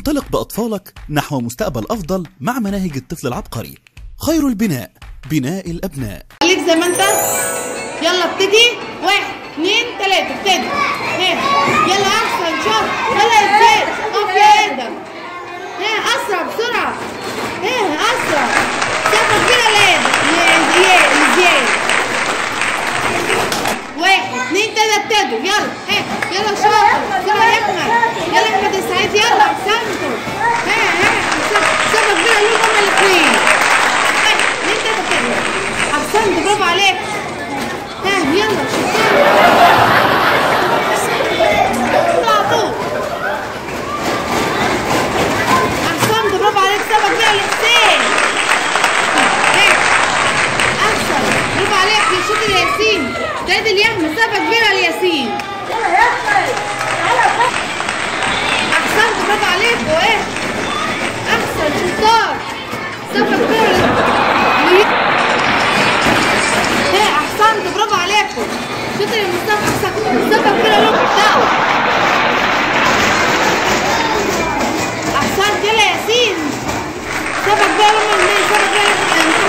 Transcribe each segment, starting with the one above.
انطلق بأطفالك نحو مستقبل أفضل مع مناهج الطفل العبقري خير البناء بناء الأبناء خليك زي ما انت يلا ابتدي واحد اتنين تلاتة ابتدي ها يلا احسن شاطر يلا يا زياد اقف يا ادم ها اسرع بسرعة ها اسرع سقف كده لادم لزياد لزياد واحد اتنين تلاتة ابتدوا يلا ها يلا شاطر بسرعة يا احمد يلا احمد السعيد يلا احسنتوا ها ها سقف كده ليهم هما الاثنين واحد اتنين تلاتة ابتدوا احسنت برافو عليك ها يلا شطار على طول احسنت برافو عليك سبق بقى لحسين ها احسن برافو عليك يا شاطر يا ياسين زايد اليهم سبق كبيره لياسين احسنت برافو عليك وايه احسن شطار سبق كبيره ها احسنت برافو عليكم شاطر يا مصطفى احسن سبق كبيره لهم ابدأوا احسنت يلا يا ياسين سبق بقى لهم الاثنين سبق بقى لهم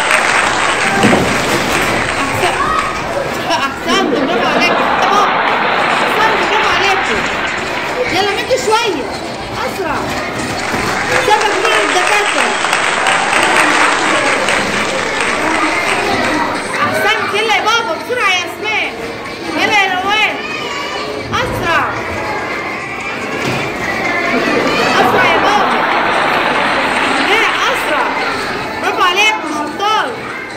احسنت برافو عليك تمام احسنت برافو عليكم يلا مدوا شويه اسرع سبق بقى الدكاتره احسنت يلا يا بابا بسرعه يا اسماء يلا يا روان اسرع اسرع يا بابا ها اسرع برافو عليكم شطار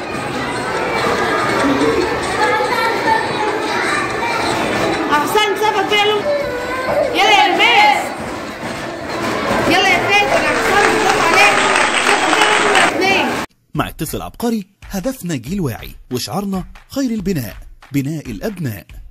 احسنت سبق بقى له يلا يا لباس يلا يا فاتن احسنت برافو عليك سبق بقى لهم الاثنين مع الطفل العبقري هدفنا جيل واعي وشعارنا خير البناء بناء الأبناء